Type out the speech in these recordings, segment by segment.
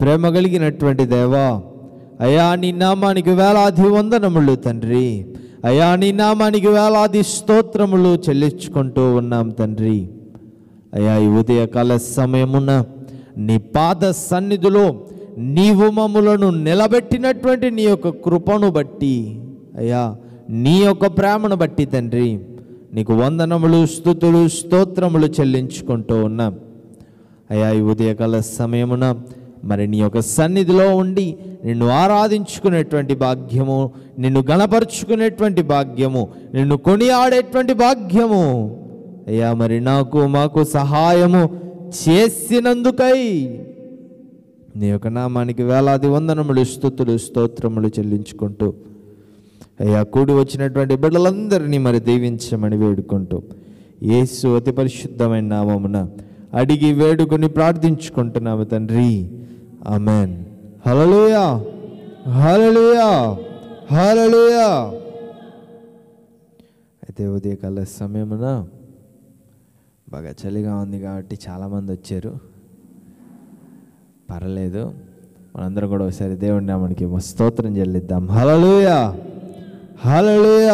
ప్రేమ కలిగినటువంటి దేవా అయా నీ నామానికి వేలాది వందనములు తండ్రి అయా నీ నామానికి వేలాది స్తోత్రములు చెల్లించుకుంటూ ఉన్నాం తండ్రి అయా ఈ ఉదయకాల సమయమున నీ పాద సన్నిధిలో నీవు మమ్ములను నిలబెట్టినటువంటి నీ యొక్క కృపను బట్టి అయ్యా నీ యొక్క ప్రేమను బట్టి తండ్రి నీకు వందనములు స్థుతులు స్తోత్రములు చెల్లించుకుంటూ ఉన్నాం అయ్యా ఈ ఉదయకాల సమయమున మరి నీ యొక్క సన్నిధిలో ఉండి నిన్ను ఆరాధించుకునేటువంటి భాగ్యము నిన్ను గణపరుచుకునేటువంటి భాగ్యము నిన్ను కొనియాడేటువంటి భాగ్యము అయ్యా మరి నాకు మాకు సహాయము చేసినందుకై నీ యొక్క నామానికి వేలాది వందనములు స్థుతులు స్తోత్రములు చెల్లించుకుంటూ అయ్యా కూడి వచ్చినటువంటి బిడ్డలందరినీ మరి దీవించమని వేడుకుంటూ యేసు అతి పరిశుద్ధమైన నామమున అడిగి వేడుకొని ప్రార్థించుకుంటున్నాము తండ్రి ఆమెన్ హల్లెలూయా హల్లెలూయా హల్లెలూయా అయితే ఉదయకాల సమయమున బాగా చలిగా ఉంది కాబట్టి చాలామంది వచ్చారు పర్లేదు మనందరం కూడా ఒకసారి దేవుడి నామానికి స్తోత్రం చెల్లిద్దాం హల్లెలూయా హల్లెలూయా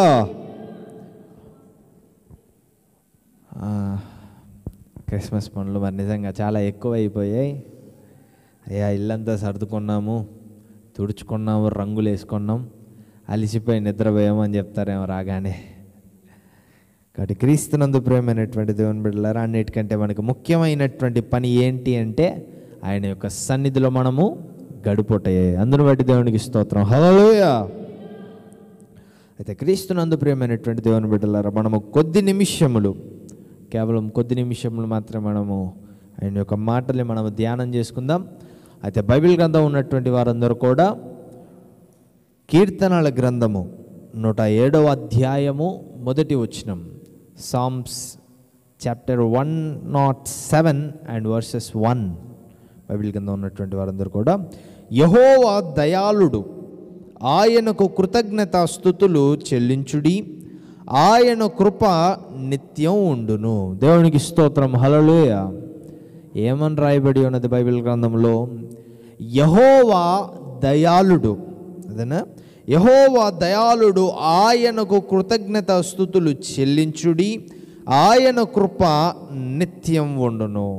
ఆ, క్రిస్మస్ పనులు మరి నిజంగా చాలా ఎక్కువ అయిపోయాయి అయ్యా ఇల్లంతా సర్దుకున్నాము తుడుచుకున్నాము రంగులు వేసుకున్నాం అలిసిపోయి నిద్రపోయాము అని చెప్తారేమో రాగానే కాబట్టి క్రీస్తునందు ప్రేమైనటువంటి దేవుని బిడ్డలారా అన్నిటికంటే మనకు ముఖ్యమైనటువంటి పని ఏంటి అంటే ఆయన యొక్క సన్నిధిలో మనము గడుపుటయ్యాయి అందును బట్టి దేవునికి స్తోత్రం హల్లెలూయా అయితే క్రీస్తునందు ప్రియమైనటువంటి దేవుని బిడ్డలారా మనము కొద్ది నిమిషములు కేవలం కొద్ది నిమిషములు మాత్రమే మనము ఆయన యొక్క మాటల్ని మనము ధ్యానం చేసుకుందాం అయితే బైబిల్ గ్రంథం ఉన్నటువంటి వారందరూ కూడా కీర్తనల గ్రంథము నూట ఏడవ అధ్యాయము మొదటి వచనం psalms chapter one nought seven and verses one Bible కింద ఉన్నటువంటి వారందరూ కూడా యహోవా దయాళుడు ఆయనకు కృతజ్ఞత స్థుతులు చెల్లించుడి ఆయన కృప నిత్యం ఉండును దేవునికి స్తోత్రం హలలోయ ఏమని రాయబడి ఉన్నది బైబిల్ గ్రంథంలో యహోవా దయాళుడు అదేనా యహోవా దయాళుడు ఆయనకు కృతజ్ఞత స్థుతులు చెల్లించుడి ఆయన కృప నిత్యం ఉండును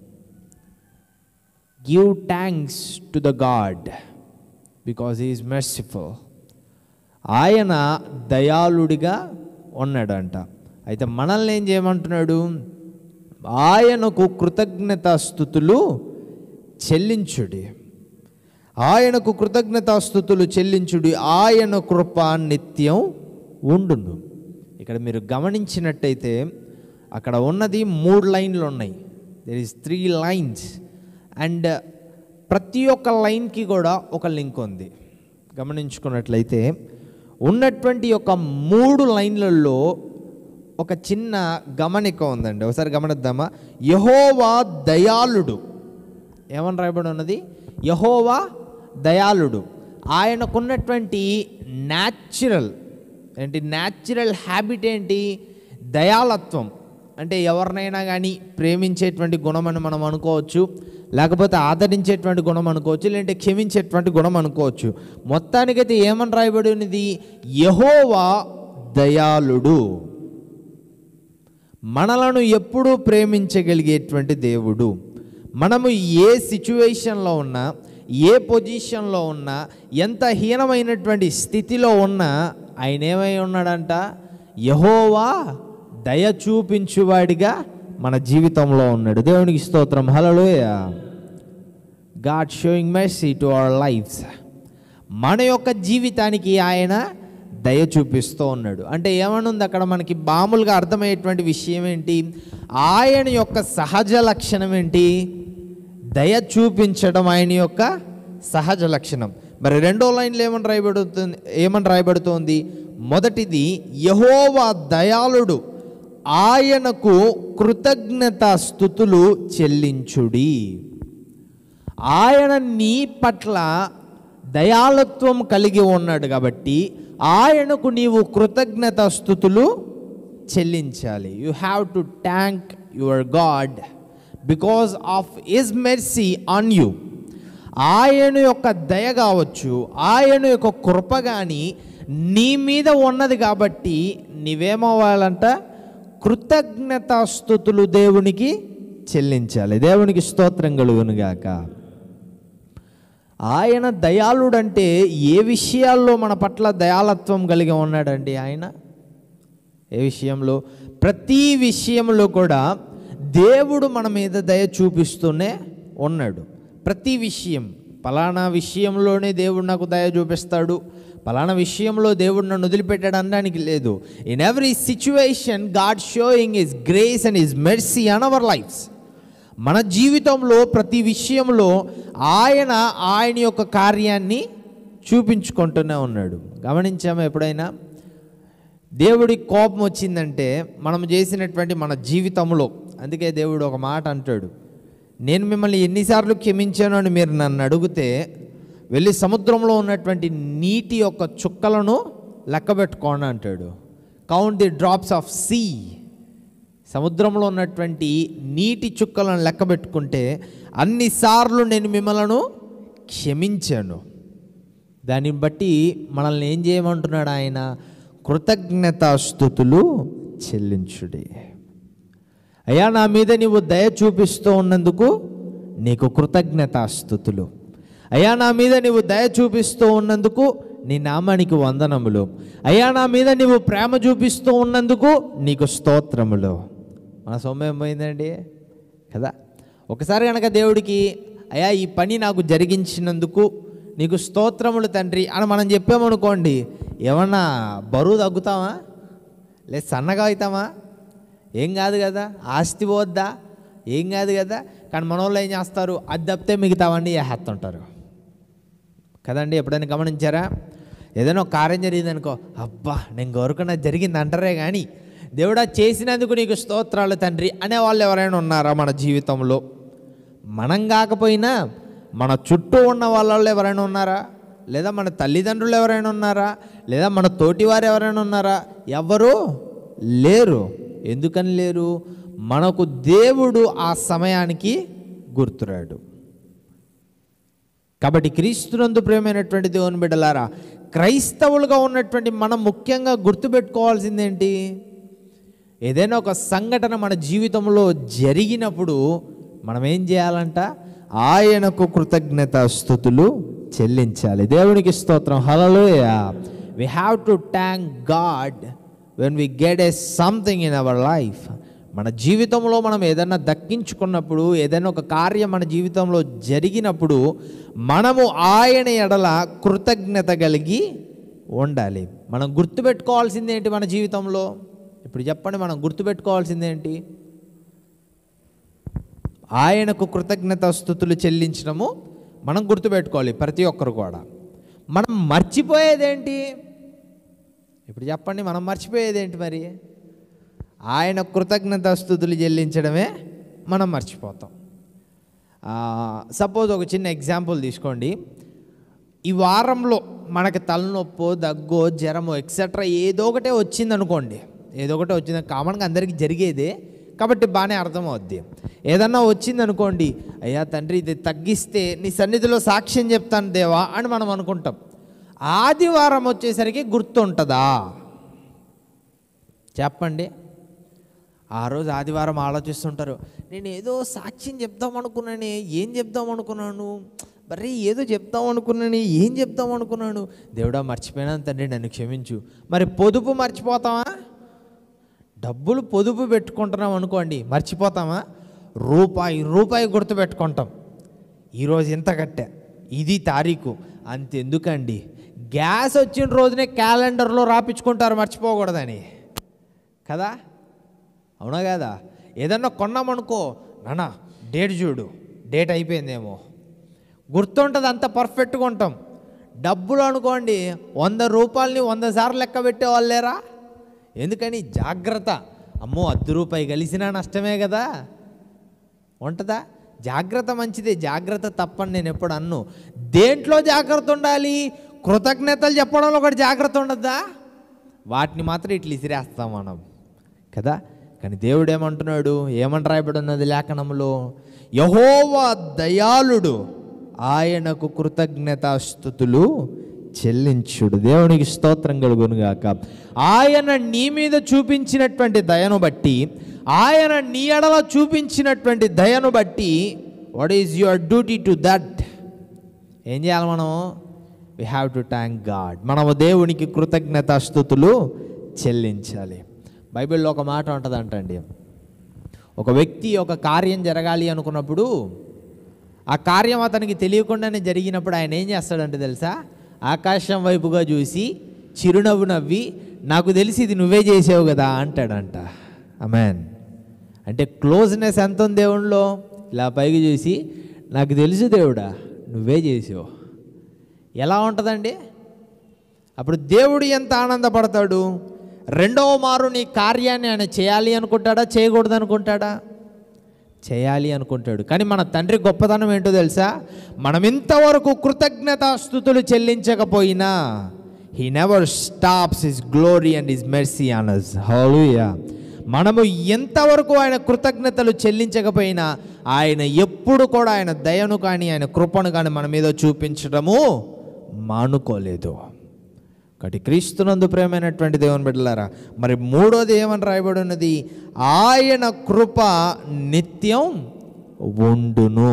give thanks to the God because is merciful ఆయన దయాళుడిగా ఉన్నాడంట అయితే మనల్ని ఏం చేయమంటున్నాడు ఆయనకు కృతజ్ఞత స్థుతులు చెల్లించుడి ఆయనకు కృతజ్ఞతాస్థుతులు చెల్లించుడి ఆయన కృప నిత్యం ఉండును ఇక్కడ మీరు గమనించినట్టయితే అక్కడ ఉన్నది మూడు లైన్లు ఉన్నాయి there is three lines and ప్రతి ఒక్క లైన్కి కూడా ఒక లింక్ ఉంది గమనించుకున్నట్లయితే ఉన్నటువంటి ఒక మూడు లైన్లలో ఒక చిన్న గమనిక ఉందండి ఒకసారి గమనిద్దామా యహోవా దయాళుడు ఏమని రాయబడి ఉన్నది యహోవా దయాళుడు ఆయనకున్నటువంటి న్యాచురల్ ఏంటి న్యాచురల్ హ్యాబిట్ ఏంటి దయాళత్వం అంటే ఎవరినైనా కానీ ప్రేమించేటువంటి గుణం అని మనం అనుకోవచ్చు లేకపోతే ఆదరించేటువంటి గుణం అనుకోవచ్చు లేదంటే క్షమించేటువంటి గుణం అనుకోవచ్చు మొత్తానికైతే ఏమని రాయబడి ఉన్నది యహోవా దయాళుడు మనలను ఎప్పుడూ ప్రేమించగలిగేటువంటి దేవుడు మనము ఏ సిచ్యువేషన్లో ఉన్నా ఏ పొజిషన్లో ఉన్నా ఎంత హీనమైనటువంటి స్థితిలో ఉన్నా ఆయన ఏమై ఉన్నాడంట యహోవా దయ చూపించువాడిగా మన జీవితంలో ఉన్నాడు దేవునికి స్తోత్రం hallelujah God showing mercy to our lives మన యొక్క జీవితానికి ఆయన దయ చూపిస్తూ ఉన్నాడు అంటే ఏమనుంది అక్కడ మనకి మామూలుగా అర్థమయ్యేటువంటి విషయం ఏంటి ఆయన యొక్క సహజ లక్షణం ఏంటి దయ చూపించడం ఆయన యొక్క సహజ లక్షణం మరి రెండో లైన్లో ఏమని రాయబడుతుంది ఏమని రాయబడుతోంది మొదటిది యహోవా దయాళుడు ఆయనకు కృతజ్ఞత స్థుతులు చెల్లించుడి ఆయన నీ పట్ల దయాళత్వం కలిగి ఉన్నాడు కాబట్టి ఆయనకు నీవు కృతజ్ఞత స్థుతులు చెల్లించాలి you have to thank your God because of his mercy on you ఆయన యొక్క దయ కావచ్చు ఆయన యొక్క కృప కానీ నీ మీద ఉన్నది కాబట్టి నీవేమవ్వాలంట కృతజ్ఞతాస్థుతులు దేవునికి చెల్లించాలి దేవునికి స్తోత్రం కలుగునుగాక ఆయన దయాళుడంటే ఏ విషయాల్లో మన పట్ల దయాళత్వం కలిగి ఉన్నాడండి ఆయన ఏ విషయంలో ప్రతి విషయంలో కూడా దేవుడు మన మీద దయ చూపిస్తూనే ఉన్నాడు ప్రతి విషయం పలానా విషయంలోనే దేవుడు నాకు దయ చూపిస్తాడు పలానా విషయంలో దేవుడు నన్ను వదిలిపెట్టాడు అనడానికి లేదు in every situation God showing his grace and his mercy on our lives మన జీవితంలో ప్రతి విషయంలో ఆయన ఆయన యొక్క కార్యాన్ని చూపించుకుంటూనే ఉన్నాడు గమనించామా ఎప్పుడైనా దేవుడి కోపం వచ్చిందంటే మనం చేసినటువంటి మన జీవితంలో అందుకే దేవుడు ఒక మాట అంటాడు నేను మిమ్మల్ని ఎన్నిసార్లు క్షమించాను అని మీరు నన్ను అడిగితే వెళ్ళి సముద్రంలో ఉన్నటువంటి నీటి యొక్క చుక్కలను లెక్కబెట్టుకోండి అంటాడు count the drops of sea సముద్రంలో ఉన్నటువంటి నీటి చుక్కలను లెక్క పెట్టుకుంటే అన్నిసార్లు నేను మిమ్మలను క్షమించాను దాన్ని బట్టి మనల్ని ఏం చేయమంటున్నాడు ఆయన కృతజ్ఞతాస్థుతులు చెల్లించుడి అయ్యా నా మీద నీవు దయ చూపిస్తూ ఉన్నందుకు నీకు కృతజ్ఞతాస్థుతులు అయ్యా నా మీద నీవు దయ చూపిస్తూ ఉన్నందుకు నీ నామానికి వందనములు అయ్యా నా మీద నీవు ప్రేమ చూపిస్తూ ఉన్నందుకు నీకు స్తోత్రములు మన సొమ్ము ఏమైందండి కదా ఒకసారి కనుక దేవుడికి అయ్యా ఈ పని నాకు జరిగించినందుకు నీకు స్తోత్రములు తండ్రి అని మనం చెప్పామనుకోండి ఏమన్నా బరువు తగ్గుతామా లేదు సన్నగా అవుతామా ఏం కాదు కదా ఆస్తి పోద్దా ఏం కాదు కదా కానీ మన వాళ్ళు ఏం చేస్తారు అది తప్పితే మిగతావన్నీ వేస్తుంటారు కదండి ఎప్పుడైనా గమనించారా ఏదైనా ఒక కార్యం జరిగిందనుకో అబ్బా నేను కోరుకున్న జరిగింది అంటారే కానీ దేవుడా చేసినందుకు నీకు స్తోత్రాలు తండ్రి అనే వాళ్ళు ఎవరైనా ఉన్నారా మన జీవితంలో మనం కాకపోయినా మన చుట్టూ ఉన్న వాళ్ళలో ఎవరైనా ఉన్నారా లేదా మన తల్లిదండ్రులు ఎవరైనా ఉన్నారా లేదా మన తోటివారు ఎవరైనా ఉన్నారా ఎవరు లేరు ఎందుకని లేరు మనకు దేవుడు ఆ సమయానికి గుర్తురాడు కాబట్టి క్రీస్తునందు ప్రేమైనటువంటి దేవుని బిడ్డలారా క్రైస్తవులుగా ఉన్నటువంటి మనం ముఖ్యంగా గుర్తుపెట్టుకోవాల్సిందేంటి ఏదైనా ఒక సంఘటన మన జీవితంలో జరిగినప్పుడు మనం ఏం చేయాలంట ఆయనకు కృతజ్ఞత స్థుతులు చెల్లించాలి దేవునికి స్తోత్రం hallelujah we have to thank God when we get a something in our life మన జీవితంలో మనం ఏదైనా దక్కించుకున్నప్పుడు ఏదైనా ఒక కార్యం మన జీవితంలో జరిగినప్పుడు మనము ఆయన ఎడల కృతజ్ఞత కలిగి ఉండాలి మనం గుర్తుపెట్టుకోవాల్సింది ఏంటి మన జీవితంలో ఇప్పుడు చెప్పండి మనం గుర్తుపెట్టుకోవాల్సిందేంటి ఆయనకు కృతజ్ఞత స్థుతులు చెల్లించడము మనం గుర్తుపెట్టుకోవాలి ప్రతి ఒక్కరు కూడా మనం మర్చిపోయేదేంటి ఇప్పుడు చెప్పండి మనం మర్చిపోయేదేంటి మరి ఆయన కృతజ్ఞత స్థుతులు చెల్లించడమే మనం మర్చిపోతాం సపోజ్ ఒక చిన్న ఎగ్జాంపుల్ తీసుకోండి ఈ వారంలో మనకి తలనొప్పో దగ్గో జ్వరమో ఎక్సెట్రా ఏదో ఒకటే వచ్చింది అనుకోండి ఏదో ఒకటే వచ్చింది కామన్గా అందరికీ జరిగేదే కాబట్టి బాగానే అర్థమవుద్ది ఏదన్నా వచ్చింది అనుకోండి అయ్యా తండ్రి ఇది తగ్గిస్తే నీ సన్నిధిలో సాక్ష్యం చెప్తాను దేవా అని మనం అనుకుంటాం ఆదివారం వచ్చేసరికి గుర్తుంటుందా చెప్పండి ఆ రోజు ఆదివారం ఆలోచిస్తుంటారు నేను ఏదో సాక్ష్యం చెప్దాం అనుకున్నానే ఏం చెప్దాం అనుకున్నాను మరి ఏదో చెప్దాం అనుకున్నాను ఏం చెప్దాం అనుకున్నాను దేవుడా మర్చిపోయినాను తండ్రి నన్ను క్షమించు మరి పొదుపు మర్చిపోతామా డబ్బులు పొదుపు పెట్టుకుంటున్నాం అనుకోండి మర్చిపోతామా రూపాయి రూపాయి గుర్తు పెట్టుకుంటాం ఈరోజు ఇంత కట్టా ఇది తారీఖు అంతెందుకండి గ్యాస్ వచ్చిన రోజునే క్యాలెండర్లో రాపించుకుంటారు మర్చిపోకూడదని కదా అవునా కదా ఏదన్నా కొన్నామనుకో నాన్న డేట్ చూడు డేట్ అయిపోయిందేమో గుర్తుంటుంది అంత పర్ఫెక్ట్గా ఉంటాం డబ్బులు అనుకోండి వంద రూపాయలని వంద సార్లు లెక్క పెట్టే వాళ్ళేరా ఎందుకని జాగ్రత్త అమ్మో అర్ధ రూపాయి కలిసినా నష్టమే కదా ఉంటుందా జాగ్రత్త మంచిదే జాగ్రత్త తప్పని నేను ఎప్పుడు అన్ను దేంట్లో జాగ్రత్త ఉండాలి కృతజ్ఞతలు చెప్పడంలో ఒకటి జాగ్రత్త ఉండద్దా వాటిని మాత్రం ఇట్లా ఇసిరేస్తాం మనం కదా కానీ దేవుడు ఏమంటున్నాడు ఏమని రాయబడి ఉన్నది లేఖనంలో యహోవా దయాళుడు ఆయనకు కృతజ్ఞతాస్థుతులు చెల్లించుడు దేవునికి స్తోత్రం కలుగునుగాక ఆయన నీ మీద చూపించినటువంటి దయను బట్టి ఆయన నీ ఎడల చూపించినటువంటి దయను బట్టి what is your duty to that ఏం చేయాలి మనం we have to thank God మనము దేవునికి కృతజ్ఞతాస్థుతులు చెల్లించాలి బైబిల్లో ఒక మాట ఉంటుందంటండి ఒక వ్యక్తి ఒక కార్యం జరగాలి అనుకున్నప్పుడు ఆ కార్యం అతనికి తెలియకుండానే జరిగినప్పుడు ఆయన ఏం చేస్తాడంటే తెలుసా ఆకాశం వైపుగా చూసి చిరునవ్వు నవ్వి నాకు తెలిసి ఇది నువ్వే చేసావు కదా అంటాడంట అమెన్ అంటే క్లోజ్నెస్ ఎంత ఉంది దేవుణ్ణిలో ఇలా పైకి చూసి నాకు తెలుసు దేవుడా నువ్వే చేసావు ఎలా ఉంటుందండి అప్పుడు దేవుడు ఎంత ఆనందపడతాడు రెండవ మారు నీ కార్యాన్ని ఆయన చేయాలి అనుకుంటాడా చేయకూడదు అనుకుంటాడా చేయాలి అనుకుంటాడు కానీ మన తండ్రి గొప్పతనం ఏంటో తెలుసా మనం ఇంతవరకు కృతజ్ఞతాస్థుతులు చెల్లించకపోయినా he never stops his glory and his mercy on us hallelujah మనము ఎంతవరకు ఆయన కృతజ్ఞతలు చెల్లించకపోయినా ఆయన ఎప్పుడు కూడా ఆయన దయను కానీ ఆయన కృపను కానీ మన మీద చూపించడము మానుకోలేదు కాబట్టి క్రీస్తునందు ప్రేమైనటువంటి దేవుని బిడ్డలారా మరి మూడోది ఏమని రాయబడి ఉన్నది ఆయన కృప నిత్యం ఉండును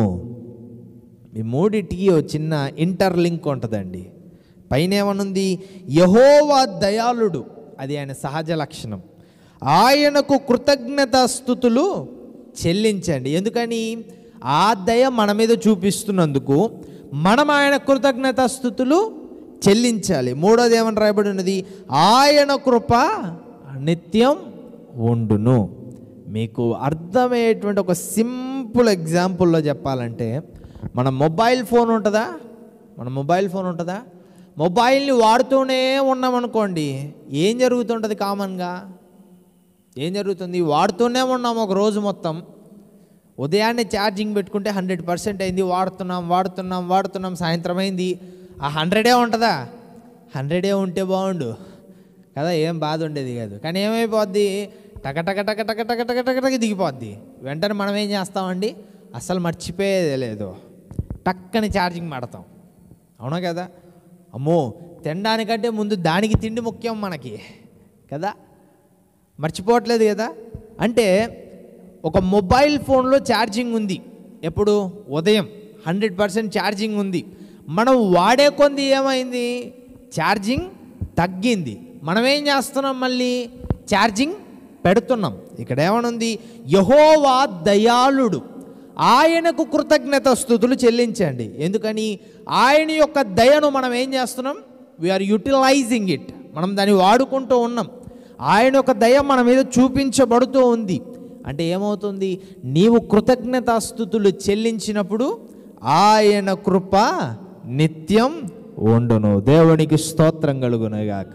ఈ మూడిటికి ఓ చిన్న ఇంటర్లింక్ ఉంటుందండి పైన ఏమనుంది యహోవా దయాళుడు అది ఆయన సహజ లక్షణం ఆయనకు కృతజ్ఞతాస్థుతులు చెల్లించండి ఎందుకని ఆ దయ మన మీద చూపిస్తున్నందుకు మనం ఆయన కృతజ్ఞతాస్థుతులు చెల్లించాలి మూడోది ఏమని రాయబడి ఉన్నది ఆయన కృప నిత్యం ఉండును మీకు అర్థమయ్యేటువంటి ఒక సింపుల్ ఎగ్జాంపుల్లో చెప్పాలంటే మన మొబైల్ ఫోన్ ఉంటుందా మన మొబైల్ ఫోన్ ఉంటుందా మొబైల్ని వాడుతూనే ఉన్నామనుకోండి ఏం జరుగుతుంటుంది కామన్గా ఏం జరుగుతుంది వాడుతూనే ఉన్నాం ఒక రోజు మొత్తం ఉదయాన్నే ఛార్జింగ్ పెట్టుకుంటే హండ్రెడ్ పర్సెంట్ అయింది వాడుతున్నాం వాడుతున్నాం వాడుతున్నాం సాయంత్రం అయింది ఆ హండ్రెడే ఉంటుందా హండ్రెడే ఉంటే బాగుండు కదా ఏం బాధ ఉండేది కాదు కానీ ఏమైపోద్ది టక టక టక టక టక టక టక టక దిగిపోద్ది వెంటనే మనం ఏం చేస్తామండి అస్సలు మర్చిపోయేదే లేదు టక్కని ఛార్జింగ్ మాడతాం అవునా కదా అమ్మో తినడానికంటే ముందు దానికి తిండి ముఖ్యం మనకి కదా మర్చిపోవట్లేదు కదా అంటే ఒక మొబైల్ ఫోన్లో ఛార్జింగ్ ఉంది ఎప్పుడు ఉదయం హండ్రెడ్ పర్సెంట్ ఛార్జింగ్ ఉంది మనం వాడే కొంది ఏమైంది ఛార్జింగ్ తగ్గింది మనం ఏం చేస్తున్నాం మళ్ళీ ఛార్జింగ్ పెడుతున్నాం ఇక్కడ ఏమనుంది యహోవా దయాళుడు ఆయనకు కృతజ్ఞత స్థుతులు చెల్లించండి ఎందుకని ఆయన యొక్క దయను మనం ఏం చేస్తున్నాం వీఆర్ యూటిలైజింగ్ ఇట్ మనం దాన్ని వాడుకుంటూ ఉన్నాం ఆయన యొక్క దయ మన మీద చూపించబడుతూ ఉంది అంటే ఏమవుతుంది నీవు కృతజ్ఞతాస్థుతులు చెల్లించినప్పుడు ఆయన కృప నిత్యం ఉండును దేవునికి స్తోత్రం కలుగునగాక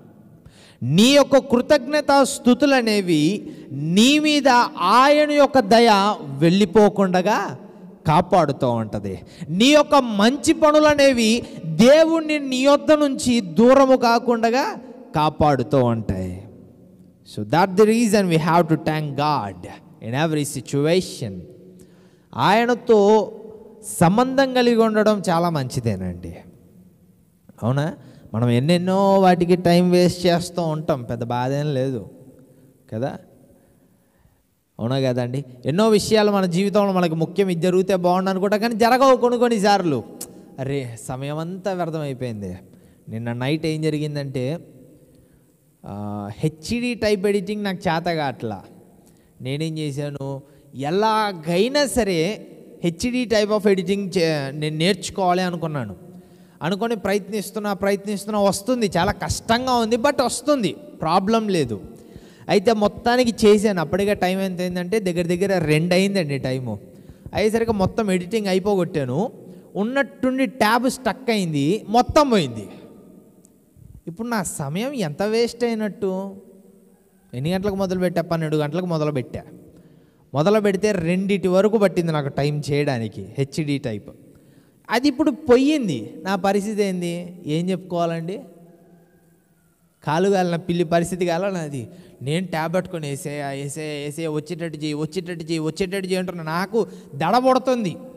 నీ యొక్క కృతజ్ఞతా స్థుతులు అనేవి నీ మీద ఆయన యొక్క దయ వెళ్ళిపోకుండగా కాపాడుతూ ఉంటుంది నీ యొక్క మంచి పనులు అనేవి దేవుణ్ణి నీ యొద్ద నుంచి దూరము కాకుండా కాపాడుతూ ఉంటాయి so that the reason we have to thank God in every situation ఆయనతో సంబంధం కలిగి ఉండడం చాలా మంచిదేనండి అవునా మనం ఎన్నెన్నో వాటికి టైం వేస్ట్ చేస్తూ ఉంటాం పెద్ద బాధ ఏం లేదు కదా అవునా కదండి ఎన్నో విషయాలు మన జీవితంలో మనకు ముఖ్యం ఇది జరిగితే బాగుండు అనుకుంటా కానీ జరగవు కొన్ని కొన్నిసార్లు అరే సమయం అంతా వ్యర్థమైపోయింది నిన్న నైట్ ఏం జరిగిందంటే హెచ్డి టైప్ ఎడిటింగ్ నాకు చేత కావట్లా నేనేం చేశాను ఎలాగైనా సరే హెచ్డి టైప్ ఆఫ్ ఎడిటింగ్ చే నేను నేర్చుకోవాలి అనుకున్నాను అనుకొని ప్రయత్నిస్తున్నా ప్రయత్నిస్తున్నా వస్తుంది చాలా కష్టంగా ఉంది బట్ వస్తుంది ప్రాబ్లం లేదు అయితే మొత్తానికి చేశాను అప్పటికే టైం ఎంత అయిందంటే దగ్గర దగ్గర రెండు అయిందండి టైము అయ్యేసరికి మొత్తం ఎడిటింగ్ అయిపోగొట్టాను ఉన్నట్టుండి ట్యాబ్ స్టక్ అయింది మొత్తం పోయింది ఇప్పుడు నా సమయం ఎంత వేస్ట్ అయినట్టు ఎన్ని గంటలకు మొదలు పెట్టా పన్నెండు గంటలకు మొదలు పెట్టా మొదలు పెడితే రెండిటి వరకు పట్టింది నాకు టైం చేయడానికి హెచ్డి టైప్ అది ఇప్పుడు పొయ్యింది నా పరిస్థితి ఏంది ఏం చెప్పుకోవాలండి కాలు కాలిన పిల్లి పరిస్థితి కాల నాది నేను ట్యాబ్ పట్టుకొని వేసే వేసే వేసే వచ్చేటట్టు చేయి వచ్చేటట్టు చేయి వచ్చేటట్టు చేయి అంటున్నా నాకు దడ పడుతుంది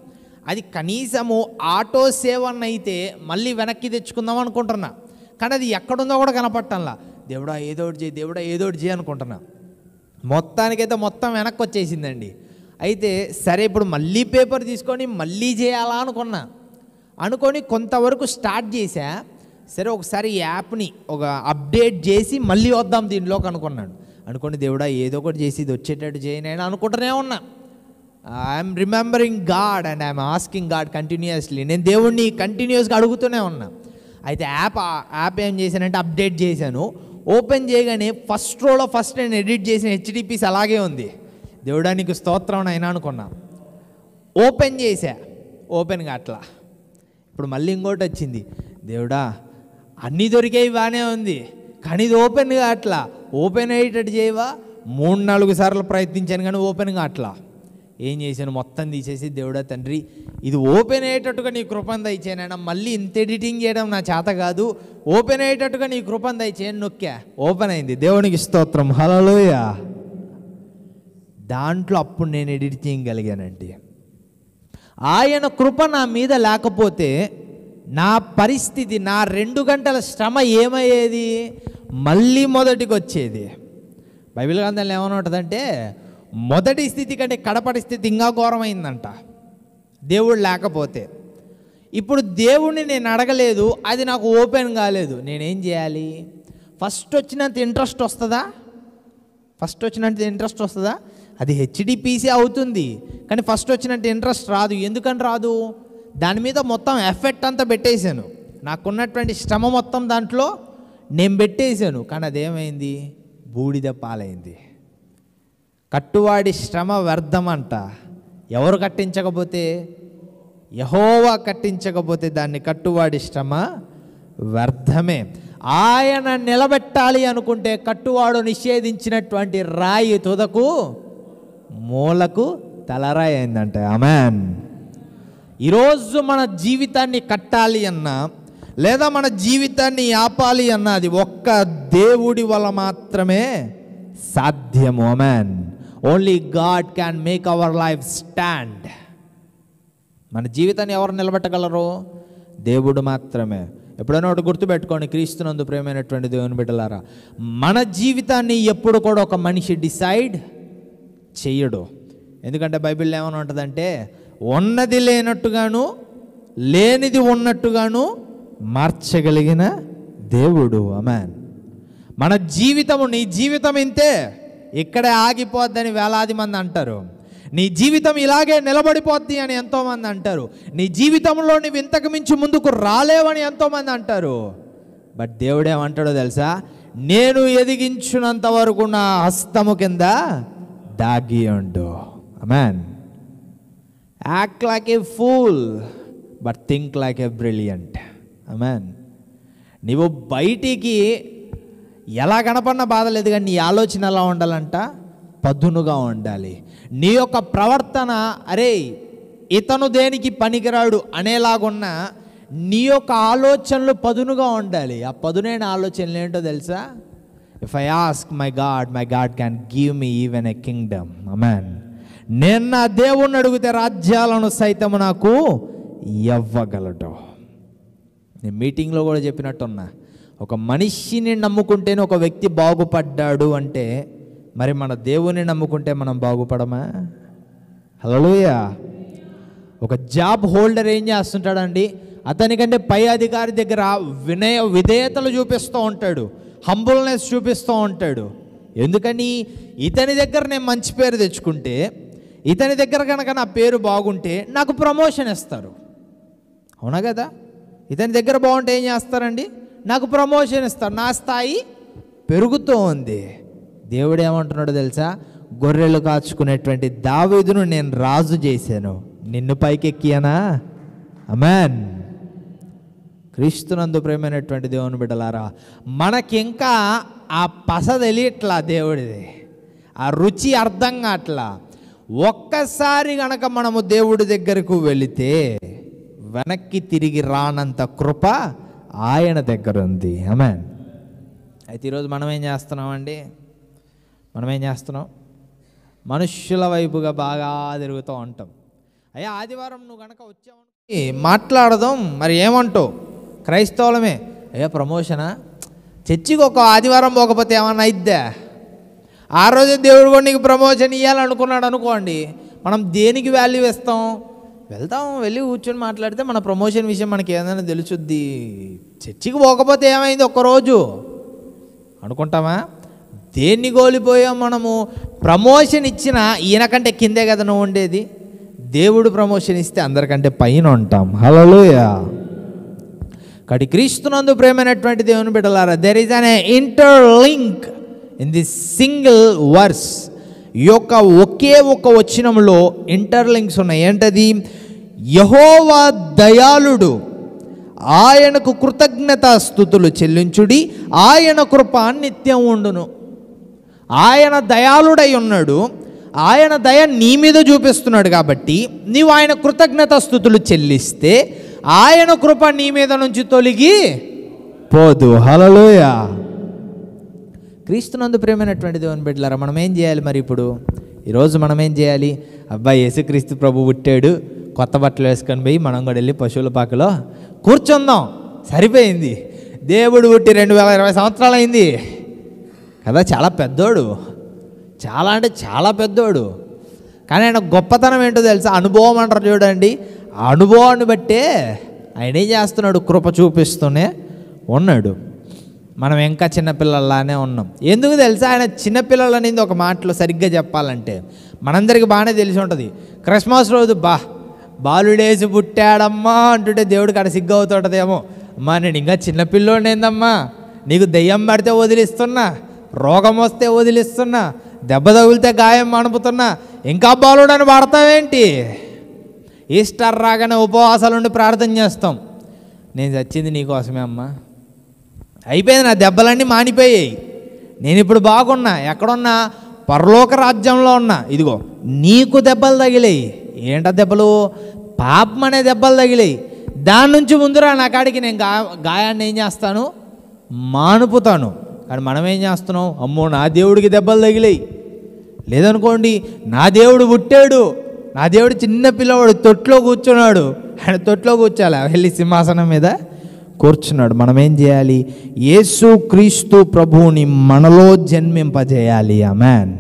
అది కనీసము ఆటో సేవన్ అయితే మళ్ళీ వెనక్కి తెచ్చుకుందాం అనుకుంటున్నా కానీ అది ఎక్కడుందో కూడా కనపట్టంలా దేవుడా ఏదో ఒకటి చేయి దేవుడా ఏదో ఒకటి చేయి అనుకుంటున్నా మొత్తానికైతే మొత్తం వెనక్కి వచ్చేసిందండి అయితే సరే ఇప్పుడు మళ్ళీ పేపర్ తీసుకొని మళ్ళీ చేయాలా అనుకున్నా అనుకొని కొంతవరకు స్టార్ట్ చేశా సరే ఒకసారి ఈ యాప్ని ఒక అప్డేట్ చేసి మళ్ళీ వద్దాం దీనిలోకి అనుకున్నాను అనుకోండి దేవుడా ఏదో ఒకటి చేసి ఇది వచ్చేటట్టు చేయనైనా అనుకుంటూనే ఉన్నా I'm remembering God and I'm asking God continuously నేను దేవుణ్ణి కంటిన్యూస్గా అడుగుతూనే ఉన్నా అయితే యాప్ యాప్ ఏం చేశానంటే అప్డేట్ చేశాను ఓపెన్ చేయగానే ఫస్ట్ రోలో ఫస్ట్ నేను ఎడిట్ చేసిన హెచ్డిపిస్ అలాగే ఉంది దేవుడా నీకు స్తోత్రం అయినా అనుకున్నా ఓపెన్ చేశా ఓపెన్గా అట్లా ఇప్పుడు మళ్ళీ ఇంకోటి వచ్చింది దేవుడా అన్నీ దొరికేవి బాగానే ఉంది కానీ ఇది ఓపెన్గా అట్లా ఓపెన్ అయ్యేటట్టు చేయవా మూడు నాలుగు సార్లు ప్రయత్నించాను కానీ ఓపెన్గా అట్లా ఏం చేశాను మొత్తం తీసేసి దేవుడా తండ్రి ఇది ఓపెన్ అయ్యేటట్టుగా నీ కృపను దయచేయనైనా మళ్ళీ ఇంత ఎడిటింగ్ చేయడం నా చేత కాదు ఓపెన్ అయ్యేటట్టుగా నీ కృపను దయచేయని నొక్కా ఓపెన్ అయింది దేవునికి స్తోత్రం హలోయ దాంట్లో అప్పుడు నేను ఎడిట్ చేయగలిగానండి ఆయన కృప నా మీద లేకపోతే నా పరిస్థితి నా రెండు గంటల శ్రమ ఏమయ్యేది మళ్ళీ మొదటికి వచ్చేది బైబిల్ గ్రంథంలో ఏమైనా ఉంటుందంటే మొదటి స్థితి కంటే కడపటి స్థితి ఇంకా ఘోరమైందంట దేవుడు లేకపోతే ఇప్పుడు దేవుణ్ణి నేను అడగలేదు అది నాకు ఓపెన్ కాలేదు నేనేం చేయాలి ఫస్ట్ వచ్చినంత ఇంట్రెస్ట్ వస్తుందా ఫస్ట్ వచ్చినట్టు ఇంట్రెస్ట్ వస్తుందా అది హెచ్డిపిసి అవుతుంది కానీ ఫస్ట్ వచ్చినట్టు ఇంట్రెస్ట్ రాదు ఎందుకని రాదు దాని మీద మొత్తం ఎఫెక్ట్ అంతా పెట్టేశాను నాకున్నటువంటి శ్రమ మొత్తం దాంట్లో నేను పెట్టేశాను కానీ అదేమైంది బూడిద పాలైంది కట్టువాడి శ్రమ వ్యర్థమంట ఎవరు కట్టించకపోతే యహోవా కట్టించకపోతే దాన్ని కట్టువాడి శ్రమ వ్యర్థమే ఆయన నిలబెట్టాలి అనుకుంటే కట్టువాడు నిషేధించినటువంటి రాయి తుదకు మూలకు తలరాయి అయిందంట అమెన్ ఈరోజు మన జీవితాన్ని కట్టాలి అన్నా లేదా మన జీవితాన్ని ఆపాలి అన్నా అది ఒక్క దేవుడి వల్ల మాత్రమే సాధ్యము amen only God can make our life stand మన జీవితాన్ని ఎవరు నిలబెట్టగలరు దేవుడు మాత్రమే ఎప్పుడైనా ఒకటి గుర్తుపెట్టుకోండి క్రీస్తునందు ప్రేమైనటువంటి దేవుని బిడ్డలారా మన జీవితాన్ని ఎప్పుడు కూడా ఒక మనిషి డిసైడ్ చెయ్యడు ఎందుకంటే బైబిల్లో ఏమైనా ఉంటుందంటే ఉన్నది లేనట్టుగాను లేనిది ఉన్నట్టుగాను మార్చగలిగిన దేవుడు అమెన్ మన జీవితము నీ జీవితం ఇంతే ఇక్కడే ఆగిపోద్దని వేలాది మంది అంటారు నీ జీవితం ఇలాగే నిలబడిపోద్ది అని ఎంతోమంది అంటారు నీ జీవితంలో నువ్వు ఇంతకు మించి ముందుకు రాలేవని ఎంతోమంది అంటారు బట్ దేవుడు ఏమంటాడో తెలుసా నేను ఎదిగించినంత వరకు నా హస్తము కింద దాగి ఉండు amen act like a fool but think like a brilliant amen నీవు బయటికి ఎలా కనపడిన బాధ లేదు కానీ నీ ఆలోచన ఎలా ఉండాలంట పదునుగా ఉండాలి నీ యొక్క ప్రవర్తన అరే ఇతను దేనికి పనికిరాడు అనేలాగున్నా నీ యొక్క ఆలోచనలు పదునుగా ఉండాలి ఆ పదునైన ఆలోచనలు ఏంటో తెలుసా if I ask my God my God can give me even a kingdom amen నేను నా దేవుణ్ణి అడిగితే రాజ్యాలను సైతం నాకు ఇవ్వగలడు నేను మీటింగ్లో కూడా చెప్పినట్టున్నా ఒక మనిషిని నమ్ముకుంటేనే ఒక వ్యక్తి బాగుపడ్డాడు అంటే మరి మన దేవుని నమ్ముకుంటే మనం బాగుపడమా హలోయ ఒక జాబ్ హోల్డర్ ఏం చేస్తుంటాడండి అతనికంటే పై అధికారి దగ్గర వినయ విధేయతలు చూపిస్తూ ఉంటాడు హంబుల్నెస్ చూపిస్తూ ఉంటాడు ఎందుకని ఇతని దగ్గర నేను మంచి పేరు తెచ్చుకుంటే ఇతని దగ్గర కనుక నా పేరు బాగుంటే నాకు ప్రమోషన్ ఇస్తారు అవునా కదా ఇతని దగ్గర బాగుంటే ఏం చేస్తారండి నాకు ప్రమోషన్ ఇస్తారు నా స్థాయి పెరుగుతూ ఉంది దేవుడు ఏమంటున్నాడో తెలుసా గొర్రెలు కాచుకునేటువంటి దావీదును నేను రాజు చేశాను నిన్ను పైకెక్కియనా అమెన్ క్రీస్తునందు ప్రేమైనటువంటి దేవుని బిడ్డలారా మనకింకా ఆ పస తెలియట్లా దేవుడిది ఆ రుచి అర్థం కావట్లా ఒక్కసారి గనక మనము దేవుడి దగ్గరకు వెళితే వెనక్కి తిరిగి రానంత కృప ఆయన దగ్గర ఉంది అమెన్ అయితే ఈరోజు మనం ఏం చేస్తున్నామండి మనం ఏం చేస్తున్నాం మనుష్యుల వైపుగా బాగా తిరుగుతూ ఉంటాం అయ్యా ఆదివారం నువ్వు కనుక వచ్చావు మాట్లాడదాం మరి ఏమంటావు క్రైస్తవులమే అయ్యా ప్రమోషనా చర్చికి ఒక ఆదివారం పోకపోతే ఏమన్నా అయిద్దా ఆ రోజే దేవుడు కూడా నీకు ప్రమోషన్ ఇవ్వాలనుకున్నాడు అనుకోండి మనం దేనికి వాల్యూ ఇస్తాం వెళ్తాం వెళ్ళి కూర్చొని మాట్లాడితే మన ప్రమోషన్ విషయం మనకి ఏదైనా తెలుసుద్ది చర్చికి పోకపోతే ఏమైంది ఒక్కరోజు అనుకుంటామా దేన్ని కోల్పోయాం మనము ప్రమోషన్ ఇచ్చిన ఈయనకంటే కిందే కదా నువ్వు ఉండేది దేవుడు ప్రమోషన్ ఇస్తే అందరికంటే పైన ఉంటాం హలోయా కాబట్టి క్రీస్తునందు ప్రేమైనటువంటి దేవుని బిడ్డలారా there is an interlink in the single verse ఈ యొక్క ఒకే ఒక వచనంలో ఇంటర్లింక్స్ ఉన్నాయి ఏంటది యహోవా దయాళుడు ఆయనకు కృతజ్ఞతాస్థుతులు చెల్లించుడి ఆయన కృప నిత్యం ఉండును ఆయన దయాళుడై ఉన్నాడు ఆయన దయ నీ మీద చూపిస్తున్నాడు కాబట్టి నీవు ఆయన కృతజ్ఞత స్థుతులు చెల్లిస్తే ఆయన కృప నీ మీద నుంచి తొలగి పోదు హలలోయ క్రీస్తునందు ప్రేమైనటువంటి దేవుని బిడ్డలారా మనం ఏం చేయాలి మరి ఇప్పుడు ఈరోజు మనం ఏం చేయాలి అబ్బాయి యేసుక్రీస్తు ప్రభు పుట్టాడు కొత్త బట్టలు వేసుకొని పోయి మనం కూడా వెళ్ళి పశువుల పాకలో కూర్చుందాం సరిపోయింది దేవుడు పుట్టి రెండు వేల ఇరవై సంవత్సరాలు అయింది కదా చాలా పెద్దోడు చాలా అంటే చాలా పెద్దోడు కానీ ఆయన గొప్పతనం ఏంటో తెలుసా అనుభవం అంటారు చూడండి ఆ అనుభవాన్ని బట్టే ఆయన ఏం చేస్తున్నాడు కృప చూపిస్తూనే ఉన్నాడు మనం ఇంకా చిన్నపిల్లల్లానే ఉన్నాం ఎందుకు తెలుసా ఆయన చిన్నపిల్లలు అనేది ఒక మాటలో సరిగ్గా చెప్పాలంటే మనందరికీ బాగానే తెలిసి ఉంటుంది క్రిస్మస్ రోజు బా బాలుడేసి పుట్టాడమ్మా అంటుంటే దేవుడు కాడ సిగ్గు అవుతుంటుందేమో అమ్మా నేను ఇంకా చిన్నపిల్లోడు ఏందమ్మా నీకు దెయ్యం పడితే వదిలిస్తున్నా రోగం వస్తే వదిలిస్తున్నా దెబ్బ తగిలితే గాయం మణుపుతున్నా ఇంకా బాలుడని పడతావేంటి ఈస్టర్ రాగానే ఉపవాసాలుండి ప్రార్థన చేస్తాం నేను చచ్చింది నీకోసమే అమ్మా అయిపోయింది నా దెబ్బలన్నీ మానిపోయాయి నేను ఇప్పుడు బాగున్నా ఎక్కడున్నా పరలోక రాజ్యంలో ఉన్నా ఇదిగో నీకు దెబ్బలు తగిలాయి ఏంట దెబ్బలు పాపం అనే దెబ్బలు తగిలాయి దాని నుంచి ముందురా నా కాడికి నేను గా గాయాన్ని ఏం చేస్తాను మానుపుతాను కానీ మనం ఏం చేస్తున్నాం అమ్మో నా దేవుడికి దెబ్బలు తగిలాయి లేదనుకోండి నా దేవుడు పుట్టాడు నా దేవుడు చిన్న పిల్లవాడు తొట్లో కూర్చున్నాడు ఆయన తొట్లో కూర్చోాలి వెళ్ళి సింహాసనం మీద కూర్చున్నాడు మనం ఏం చేయాలి యేసు క్రీస్తు ప్రభువుని మనలో జన్మింపజేయాలి అమెన్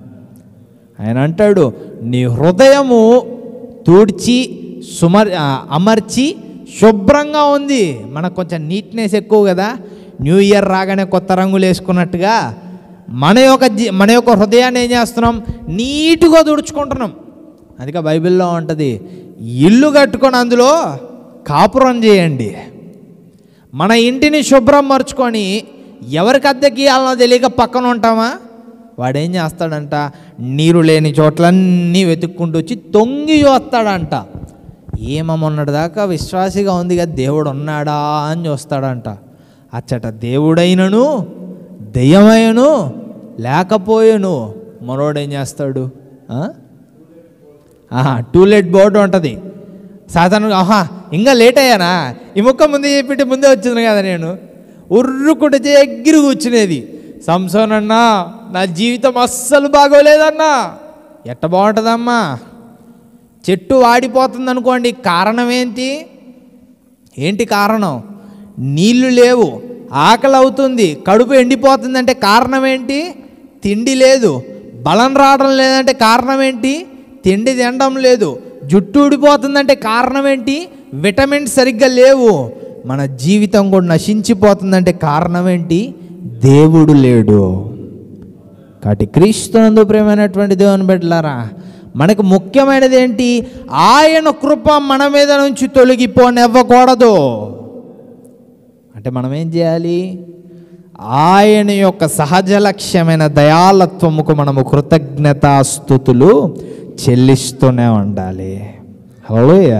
ఆయన అంటాడు నీ హృదయము తూడ్చి సుమర్ ఆ, అమర్చి శుభ్రంగా ఉంది మనకు కొంచెం నీట్నెస్ ఎక్కువ కదా న్యూ ఇయర్ రాగానే కొత్త రంగులు వేసుకున్నట్టుగా మన యొక్క జీ- మన యొక్క హృదయాన్ని ఏం చేస్తున్నాం నీట్గా తుడుచుకుంటున్నాం అందుకే బైబిల్లో ఉంటుంది ఇల్లు కట్టుకొని అందులో కాపురం చేయండి మన ఇంటిని శుభ్రం మర్చుకొని ఎవరికి అద్దెకి ఇవ్వాలనో తెలియక పక్కన ఉంటామా వాడేం చేస్తాడంట నీరు లేని చోట్లన్నీ వెతుక్కుంటూ వచ్చి తొంగి చూస్తాడంట ఏమ మొన్నటి దాకా విశ్వాసిగా ఉంది కదా దేవుడు ఉన్నాడా అని చూస్తాడంట అచ్చట దేవుడైనను దెయ్యమైనను లేకపోయేను మనోడు ఏం చేస్తాడు ఆ? ఆహా టూలెట్ బోర్డు ఉంటుంది సాధారణంగా ఆహా ఇంకా లేట్ అయ్యానా ఈ ముక్క ముందే చెప్పితే ముందే వచ్చింది కదా నేను ఉర్రుకుంటే ఎగిరి కూర్చునేది సంసోన్ అన్నా నా జీవితం అస్సలు బాగోలేదన్నా ఎట్ట బాగుంటుందమ్మా చెట్టు వాడిపోతుంది అనుకోండి కారణం ఏంటి ఏంటి కారణం నీళ్లు లేవు ఆకలి అవుతుంది కడుపు ఎండిపోతుందంటే కారణం ఏంటి తిండి లేదు బలం రావడం లేదంటే కారణం ఏంటి తిండి తినడం లేదు జుట్టు ఊడిపోతుందంటే కారణం ఏంటి విటమిన్స్ సరిగ్గా లేవు మన జీవితం కూడా నశించిపోతుందంటే కారణం ఏంటి దేవుడు లేడు కాబట్టి క్రీస్తునందు ప్రేమైనటువంటి దేవుని బిడ్డలారా మనకు ముఖ్యమైనది ఏంటి ఆయన కృప మన మీద నుంచి తొలగిపోనివ్వకూడదు అంటే మనం ఏం చేయాలి ఆయన యొక్క సహజ లక్ష్యమైన దయాలత్వముకు మనము కృతజ్ఞతాస్థుతులు చెల్లిస్తూనే ఉండాలి హలోయ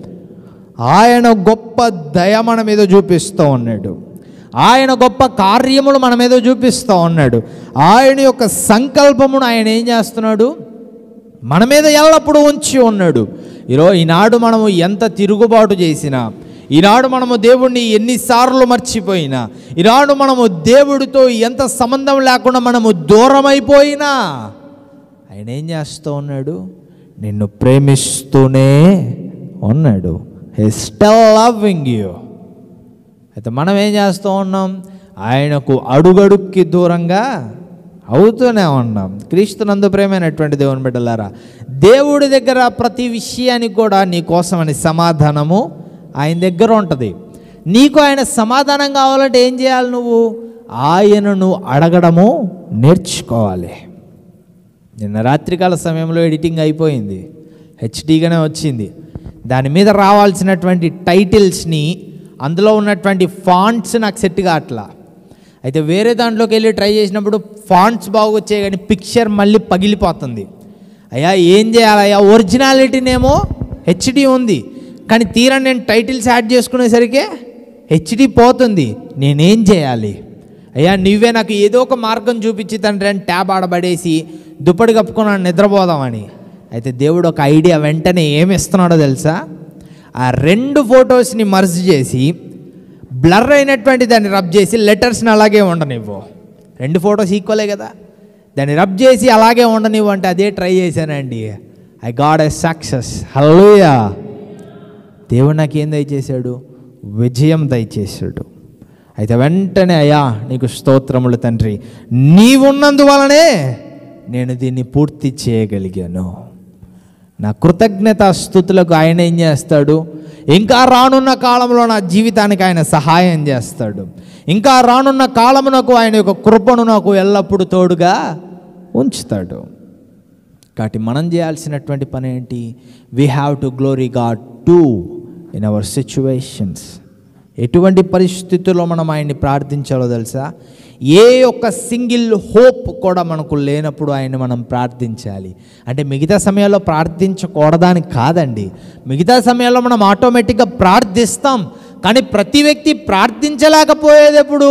ఆయన గొప్ప దయ మన మీద చూపిస్తూ ఉన్నాడు ఆయన గొప్ప కార్యములు మన మీద చూపిస్తూ ఉన్నాడు ఆయన యొక్క సంకల్పమును ఆయన ఏం చేస్తున్నాడు మన మీద ఎల్లప్పుడూ ఉంచి ఉన్నాడు ఈరో ఈనాడు మనము ఎంత తిరుగుబాటు చేసినా ఈనాడు మనము దేవుణ్ణి ఎన్నిసార్లు మర్చిపోయినా ఈనాడు మనము దేవుడితో ఎంత సంబంధం లేకుండా మనము దూరం అయిపోయినా ఆయన ఏం చేస్తూ ఉన్నాడు నిన్ను ప్రేమిస్తూనే ఉన్నాడు హీ స్టిల్ లవింగ్ యూ అయితే మనం ఏం చేస్తూ ఉన్నాం ఆయనకు అడుగడుక్కి దూరంగా అవుతూనే ఉన్నాం క్రీస్తునందు ప్రేమైనటువంటి దేవుని బిడ్డలారా దేవుడి దగ్గర ప్రతి విషయానికి కూడా నీ కోసమని సమాధానము ఆయన దగ్గర ఉంటుంది నీకు ఆయన సమాధానం కావాలంటే ఏం చేయాలి నువ్వు ఆయనను అడగడము నేర్చుకోవాలి నిన్న రాత్రికాల సమయంలో ఎడిటింగ్ అయిపోయింది హెచ్డీగానే వచ్చింది దాని మీద రావాల్సినటువంటి టైటిల్స్ని అందులో ఉన్నటువంటి ఫాంట్స్ నాకు సెట్ కావట్లా అయితే వేరే దాంట్లోకి వెళ్ళి ట్రై చేసినప్పుడు ఫాంట్స్ బాగా వచ్చాయి కానీ పిక్చర్ మళ్ళీ పగిలిపోతుంది అయ్యా ఏం చేయాలయ్యా ఒరిజినాలిటీనేమో హెచ్డి ఉంది కానీ తీరా నేను టైటిల్స్ యాడ్ చేసుకునేసరికి హెచ్డి పోతుంది నేనేం చేయాలి అయ్యా నువ్వే నాకు ఏదో ఒక మార్గం చూపించి తండ్రి అని ట్యాబ్ ఆడబడేసి దుప్పటి కప్పుకొని నిద్రపోదామని అయితే దేవుడు ఒక ఐడియా వెంటనే ఏమి ఇస్తున్నాడో తెలుసా ఆ రెండు ఫొటోస్ని మర్జ్ చేసి బ్లర్ అయినటువంటి దాన్ని రబ్ చేసి లెటర్స్ని అలాగే ఉండనివ్వు రెండు ఫొటోస్ ఈక్వలే కదా దాన్ని రబ్ చేసి అలాగే ఉండనివ్వు అంటే అదే ట్రై చేశానండి I got a success hallelujah దేవుడు నాకు ఏం దయచేశాడు విజయం దయచేశాడు అయితే వెంటనే అయ్యా నీకు స్తోత్రములు తండ్రి నీవున్నందువలనే నేను దీన్ని పూర్తి చేయగలిగాను నా కృతజ్ఞత స్థుతులకు ఆయన ఏం చేస్తాడు ఇంకా రానున్న కాలంలో నా జీవితానికి ఆయన సహాయం చేస్తాడు ఇంకా రానున్న కాలమునకు ఆయన యొక్క కృపను నాకు ఎల్లప్పుడూ తోడుగా ఉంచుతాడు కాబట్టి మనం చేయాల్సినటువంటి పని ఏంటి we have to glory God to in our situations ఎటువంటి పరిస్థితుల్లో మనం ఆయన్ని ప్రార్థించాలో తెలుసా ఏ ఒక్క సింగిల్ హోప్ కూడా మనకు లేనప్పుడు ఆయన్ని మనం ప్రార్థించాలి అంటే మిగతా సమయాల్లో ప్రార్థించకూడదని కాదండి మిగతా సమయాల్లో మనం ఆటోమేటిక్గా ప్రార్థిస్తాం కానీ ప్రతి వ్యక్తి ప్రార్థించలేకపోయేది ఎప్పుడు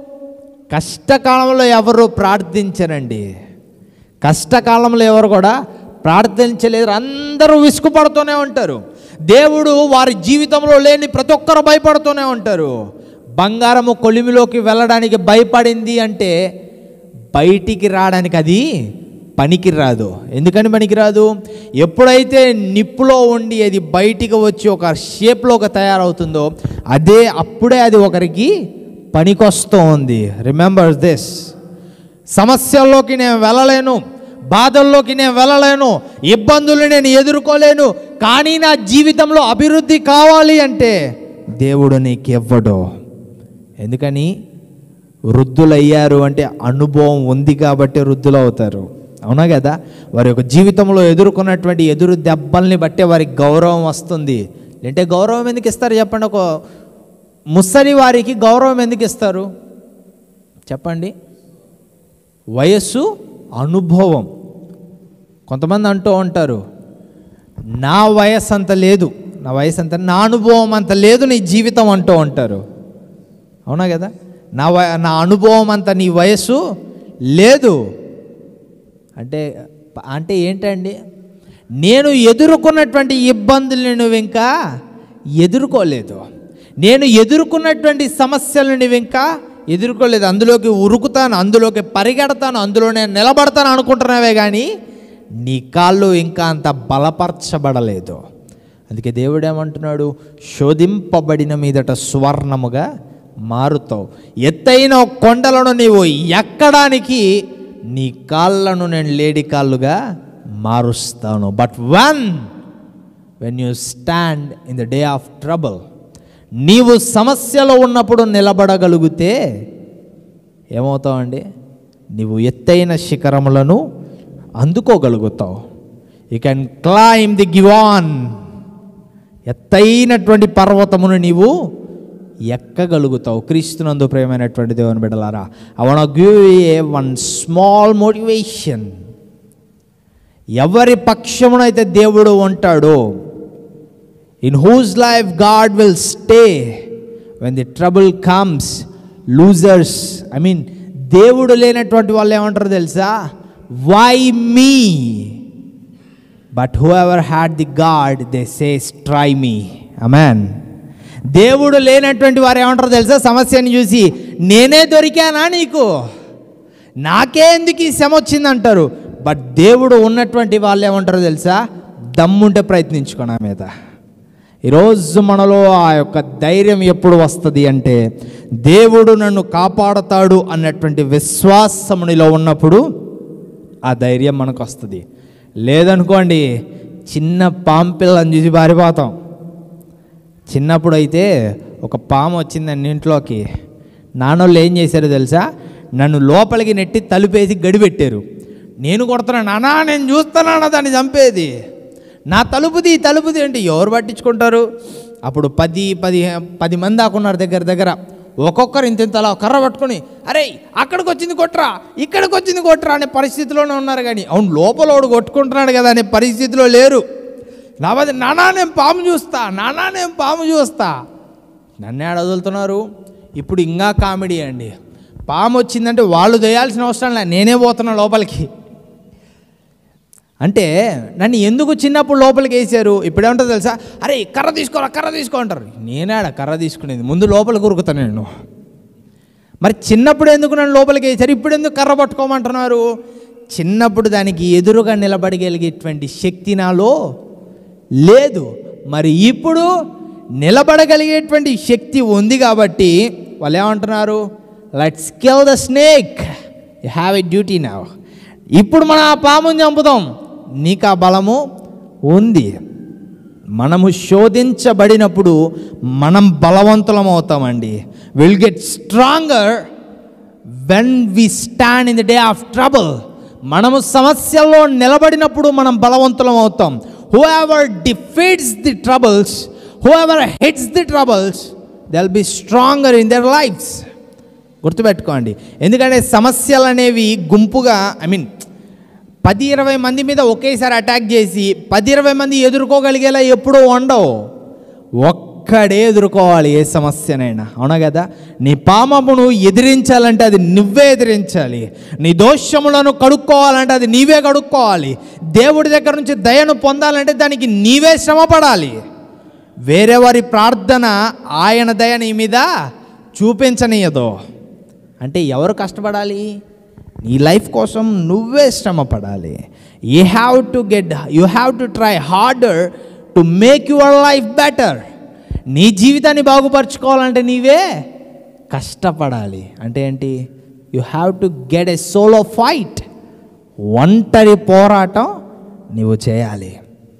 కష్టకాలంలో ఎవరు ప్రార్థించరండి కష్టకాలంలో ఎవరు కూడా ప్రార్థించలేరు అందరూ విసుగుపడుతూనే ఉంటారు దేవుడు వారి జీవితంలో లేని ప్రతి ఒక్కరు భయపడుతూనే ఉంటారు బంగారము కొలిమిలోకి వెళ్ళడానికి భయపడింది అంటే బయటికి రావడానికి అది పనికి రాదు ఎందుకని పనికి రాదు ఎప్పుడైతే నిప్పులో ఉండి అది బయటికి వచ్చి ఒక షేప్లోకి తయారవుతుందో అదే అప్పుడే అది ఒకరికి పనికొస్తూ ఉంది రిమెంబర్ దిస్ సమస్యల్లోకి నేను వెళ్ళలేను బాధల్లోకి నేను వెళ్ళలేను ఇబ్బందులు నేను ఎదుర్కోలేను కానీ నా జీవితంలో అభివృద్ధి కావాలి అంటే దేవుడు నీకు ఇవ్వడు ఎందుకని వృద్ధులయ్యారు అంటే అనుభవం ఉంది కాబట్టి వృద్ధులు అవుతారు అవునా కదా వారి యొక్క జీవితంలో ఎదుర్కొన్నటువంటి ఎదురు దెబ్బల్ని బట్టే వారికి గౌరవం వస్తుంది అంటే గౌరవం ఎందుకు ఇస్తారు చెప్పండి ఒక ముసలి వారికి గౌరవం ఎందుకు ఇస్తారు చెప్పండి వయస్సు అనుభవం కొంతమంది అంటూ ఉంటారు నా వయస్సు అంత లేదు నా వయసు అంత నా అనుభవం అంత లేదు నీ జీవితం అంటూ ఉంటారు అవునా కదా నా వ నా అనుభవం అంత నీ వయస్సు లేదు అంటే అంటే ఏంటండి నేను ఎదుర్కొన్నటువంటి ఇబ్బందులను నువ్వు ఇంకా ఎదుర్కోలేదు నేను ఎదుర్కొన్నటువంటి సమస్యలను నువ్వు ఇంకా ఎదుర్కోలేదు అందులోకి ఉరుకుతాను అందులోకి పరిగెడతాను అందులో నేను నిలబడతాను అనుకుంటున్నావే కానీ నీ కాళ్ళు ఇంకా అంత బలపరచబడలేదు అందుకే దేవుడు ఏమంటున్నాడు శోధింపబడిన మీదట స్వర్ణముగా మారుతావు ఎత్తైన కొండలను నీవు ఎక్కడానికి నీ కాళ్ళను నేను లేడి కాళ్ళుగా మారుస్తాను but one when you stand in the day of trouble నీవు సమస్యలో ఉన్నప్పుడు నిలబడగలిగితే ఏమవుతావండి నీవు ఎత్తైన శిఖరములను అందుకోగలుగుతావు you can climb the given ఎత్తైనటువంటి పర్వతమును నీవు ఎక్కగలుగుతావు క్రీస్తునందు ప్రేమైనటువంటి దేవుని బిడ్డలారా I want give a one small motivation ఎవరి పక్షమునైతే దేవుడు ఉంటాడో in whose life God will stay when the trouble comes losers I mean దేవుడు లేనటువంటి వాళ్ళు ఏమంటారు తెలుసా why me but who ever had the God they says try me amen దేవుడు లేనటువంటి వారు ఏమంటారు తెలుసా సమస్యని చూసి నేనే దొరికానా నీకు నాకే ఎందుకు ఈ శ్రమ వచ్చిందంటారు బట్ దేవుడు ఉన్నటువంటి వాళ్ళు ఏమంటారు తెలుసా దమ్ముంటే ప్రయత్నించుకోండి ఆ మీద ఈరోజు మనలో ఆ యొక్క ధైర్యం ఎప్పుడు వస్తుంది అంటే దేవుడు నన్ను కాపాడతాడు అన్నటువంటి విశ్వాసమునిలో ఉన్నప్పుడు ఆ ధైర్యం మనకు వస్తుంది లేదనుకోండి చిన్న పాము పిల్లని చూసి పారిపోతాం చిన్నప్పుడు అయితే ఒక పాము వచ్చిందండి ఇంట్లోకి నాన్నోళ్ళు ఏం చేశారో తెలుసా నన్ను లోపలికి నెట్టి తలుపేసి గడిపెట్టారు నేను కొడుతున్నాను నానా నేను చూస్తున్నాను దాన్ని చంపేది నా తలుపుది ఈ తలుపుది అంటే ఎవరు పట్టించుకుంటారు అప్పుడు పది పది పది మంది దాకున్నారు దగ్గర దగ్గర ఒక్కొక్కరు ఇంత ఇంత అలా కర్ర పట్టుకొని అరే అక్కడికి వచ్చింది కొట్రా ఇక్కడికి వచ్చింది కొట్రా అనే పరిస్థితిలోనే ఉన్నారు కానీ అవును లోపల వాడు కొట్టుకుంటున్నాడు కదా అనే పరిస్థితిలో లేరు లేకపోతే నానా నేను పాము చూస్తా నానా నేను పాము చూస్తా నన్ను ఏడ వదులుతున్నారు ఇప్పుడు ఇంకా కామెడీ అండి పాము వచ్చిందంటే వాళ్ళు దయాల్సిన అవసరం లేదు నేనే పోతున్నా లోపలికి అంటే నన్ను ఎందుకు చిన్నప్పుడు లోపలికి వేసారు ఇప్పుడేమంటారు తెలుసా అరే కర్ర తీసుకోరా కర్ర తీసుకో అంటారు నేనాడ కర్ర తీసుకునేది ముందు లోపలికి ఉరుకుతాను నేను మరి చిన్నప్పుడు ఎందుకు నన్ను లోపలికి వేసారు ఇప్పుడు ఎందుకు కర్ర పట్టుకోమంటున్నారు చిన్నప్పుడు దానికి ఎదురుగా నిలబడగలిగేటువంటి శక్తి నాలో లేదు మరి ఇప్పుడు నిలబడగలిగేటువంటి శక్తి ఉంది కాబట్టి వాళ్ళు ఏమంటున్నారు let's kill the snake you have a duty నా ఇప్పుడు మనం ఆ పాముని చంపుదాం నీకు ఆ బలము ఉంది మనము శోధించబడినప్పుడు మనం బలవంతులం అవుతామండి will get stronger when we stand in the day of trouble మనము సమస్యల్లో నిలబడినప్పుడు మనం బలవంతులం అవుతాం whoever defeats the troubles whoever hits the troubles they'll be stronger in their lifes గుర్తుపెట్టుకోండి ఎందుకంటే సమస్యలు అనేవి గుంపుగా ఐ మీన్ పది ఇరవై మంది మీద ఒకేసారి అటాక్ చేసి పది ఇరవై మంది ఎదుర్కోగలిగేలా ఎప్పుడూ ఉండవు ఒక్కడే ఎదుర్కోవాలి ఏ సమస్యనైనా అవునా కదా నీ పామమును ఎదిరించాలంటే అది నువ్వే ఎదిరించాలి నీ దోషములను కడుక్కోవాలంటే అది నీవే కడుక్కోవాలి దేవుడి దగ్గర నుంచి దయను పొందాలంటే దానికి నీవే శ్రమపడాలి వేరే వారి ప్రార్థన ఆయన దయ నీ మీద చూపించనీయదు అంటే ఎవరు కష్టపడాలి నీ లైఫ్ కోసం నువ్వే శ్రమ పడాలి you have to get you have to try harder to make your life better నీ జీవితాన్ని బాగుపరచుకోవాలంటే నీవే కష్టపడాలి అంటే ఏంటి you have to get a solo fight ఒంటరి పోరాటం నీవు చేయాలి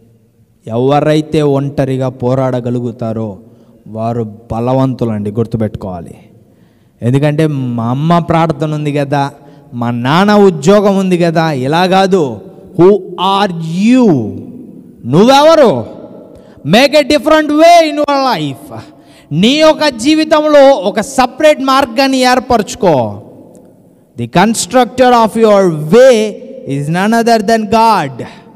ఎవరైతే ఒంటరిగా పోరాడగలుగుతారో వారు బలవంతులండి గుర్తుపెట్టుకోవాలి ఎందుకంటే మా అమ్మ ప్రార్థన ఉంది కదా మా నాన్న ఉద్యోగం ఉంది కదా ఇలా కాదు హూ ఆర్ యూ నువ్వెవరు make a different way in your life నీ యొక్క జీవితంలో ఒక సపరేట్ మార్గాన్ని ఏర్పరచుకో the constructor of your way is none other than God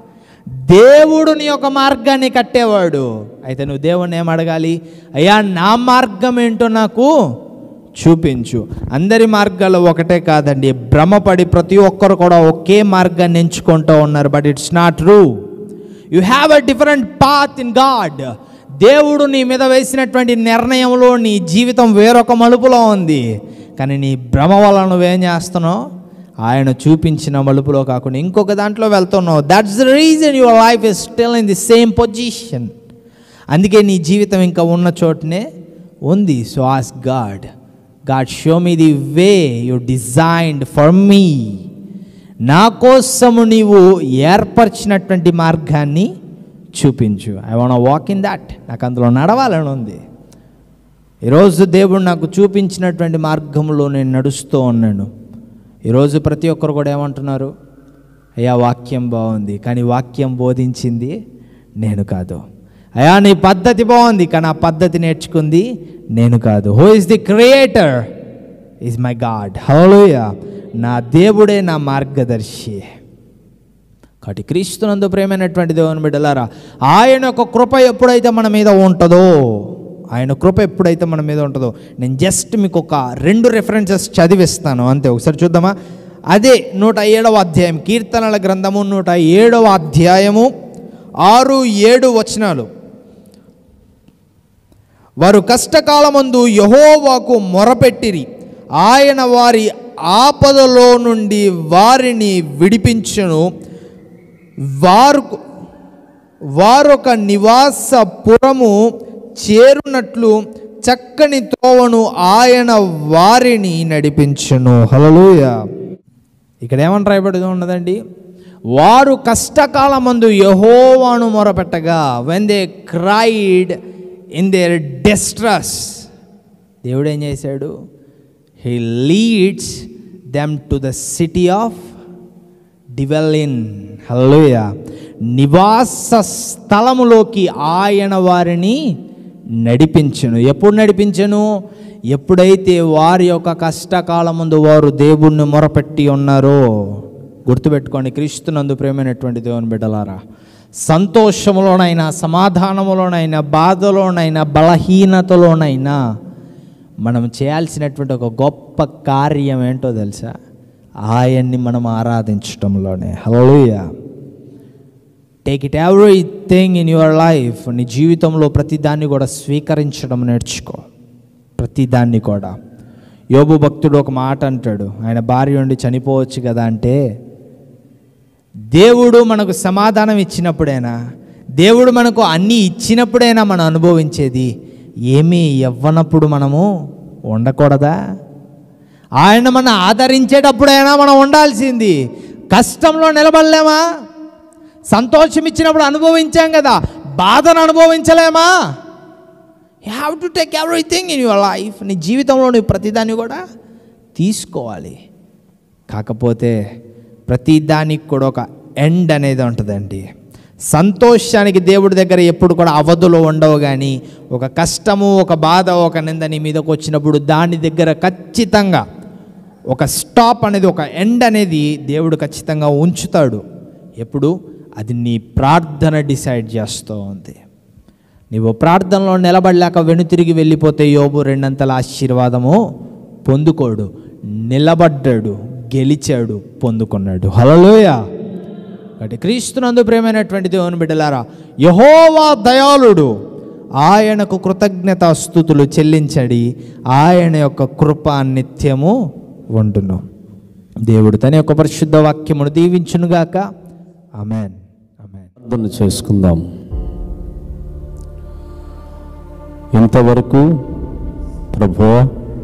దేవుడు నీ యొక్క మార్గాన్ని కట్టేవాడు అయితే నువ్వు దేవుణ్ణి ఏం అడగాలి అయ్యా నా మార్గం ఏంటో నాకు చూపించు అందరి మార్గాలు ఒకటే కాదండి భ్రమపడి ప్రతి ఒక్కరు కూడా ఒకే మార్గాన్ని ఎంచుకుంటూ ఉన్నారు but it's not true you have a different path in God దేవుడు నీ మీద వేసినటువంటి నిర్ణయంలో నీ జీవితం వేరొక మలుపులో ఉంది కానీ నీ భ్రమ వల్ల నువ్వేం చేస్తున్నావు ఆయన చూపించిన మలుపులో కాకుండా ఇంకొక దాంట్లో వెళ్తున్నావు that's the reason your life is still in the same position అందుకే నీ జీవితం ఇంకా ఉన్న చోటనే ఉంది so ask God God show me the way you designed for me నా కోసము నీవు ఏర్పరిచినటువంటి మార్గాన్ని చూపించు I want walk in that నాకు అందులో నడవాలని ఉంది ఈరోజు దేవుడు నాకు చూపించినటువంటి మార్గంలో నేను నడుస్తూ ఉన్నాను ఈరోజు ప్రతి ఒక్కరు కూడా ఏమంటున్నారు అయ్యా వాక్యం బాగుంది కానీ వాక్యం బోధించింది నేను కాదు అయ్యా నీ పద్ధతి బాగుంది కానీ ఆ పద్ధతి నేర్చుకుంది నేను కాదు who is the creator is my God hallelujah నా దేవుడే నా మార్గదర్శి కాబట్టి క్రీస్తునందు ప్రేమైనటువంటి దేవుని బిడ్డలారా ఆయన యొక్క కృప ఎప్పుడైతే మన మీద ఉంటుందో ఆయన కృప ఎప్పుడైతే మన మీద ఉంటుందో నేను జస్ట్ మీకు ఒక రెండు రెఫరెన్సెస్ చదివిస్తాను అంతే ఒకసారి చూద్దామా అదే నూట ఏడవ అధ్యాయం కీర్తనల గ్రంథము నూట ఏడవ అధ్యాయము ఆరు ఏడు వచనాలు వారు కష్టకాలమందు యహోవాకు మొరపెట్టిరి ఆయన వారి ఆపదలో నుండి వారిని విడిపించును వారు వారొక నివాస పురము చేరునట్లు చక్కని త్రోవను ఆయన వారిని నడిపించును హలలుయ ఇక్కడ ఏమని రాయబడి ఉన్నదండి వారు కష్టకాలమందు యహోవాను మొరపెట్టగా when they cried in their distress దేవుడు ఏం చేశాడు he leads them to the city of dwelling hallelujah నివాస స్థలములోకి ఆయన వారిని నడిపించను ఎప్పుడు నడిపించను ఎప్పుడైతే వారి యొక్క కష్టకాలం ముందు వారు దేవుణ్ణి మొరపెట్టి ఉన్నారో గుర్తుపెట్టుకోండి క్రీస్తునందు ప్రేమైనటువంటి దేవుని బిడ్డలారా సంతోషములోనైనా సమాధానములోనైనా బాధలోనైనా బలహీనతలోనైనా మనం చేయాల్సినటువంటి ఒక గొప్ప కార్యం ఏంటో తెలుసా ఆయన్ని మనం ఆరాధించటంలోనే hallelujah take it everything in your life నీ జీవితంలో ప్రతిదాన్ని కూడా స్వీకరించడం నేర్చుకో ప్రతిదాన్ని కూడా యోబు భక్తుడు ఒక మాట అంటాడు ఆయన భార్య ఉండి చనిపోవచ్చు కదా అంటే దేవుడు మనకు సమాధానం ఇచ్చినప్పుడైనా దేవుడు మనకు అన్నీ ఇచ్చినప్పుడైనా మనం అనుభవించేది ఏమీ ఇవ్వనప్పుడు మనము ఉండకూడదా ఆయన మనం ఆదరించేటప్పుడైనా మనం ఉండాల్సింది కష్టంలో నిలబడలేమా సంతోషం ఇచ్చినప్పుడు అనుభవించాం కదా బాధను అనుభవించలేమా you have to take everything in your life నీ జీవితంలో నువ్వు ప్రతిదాన్ని కూడా తీసుకోవాలి కాకపోతే ప్రతిదానికి కూడా ఒక ఎండ్ అనేది ఉంటుందండి సంతోషానికి దేవుడి దగ్గర ఎప్పుడు కూడా అవధులు ఉండవు కానీ ఒక కష్టము ఒక బాధ ఒక నింద నీ మీదకి వచ్చినప్పుడు దాని దగ్గర ఖచ్చితంగా ఒక స్టాప్ అనేది ఒక ఎండ్ అనేది దేవుడు ఖచ్చితంగా ఉంచుతాడు ఎప్పుడు అది నీ ప్రార్థన డిసైడ్ చేస్తూ ఉంది నీవు ప్రార్థనలో నిలబడలేక వెనుతిరిగి వెళ్ళిపోతే యోబు రెండంతల ఆశీర్వాదము పొందుకోడు నిలబడ్డాడు గెలిచాడు పొందుకున్నాడు హలలోయ కాబట్టి క్రీస్తునందు ప్రేమైనటువంటి దేవుని బిడ్డలారా యహోవా దయాళుడు ఆయనకు కృతజ్ఞత స్థుతులు చెల్లించడి ఆయన యొక్క కృప నిత్యము ఉండును దేవుడు తన యొక్క పరిశుద్ధ వాక్యమును దీవించునుగాక ఆమెన్ ఆమెన్ ప్రార్థన చేసుకుందాం ఇంతవరకు ప్రభువా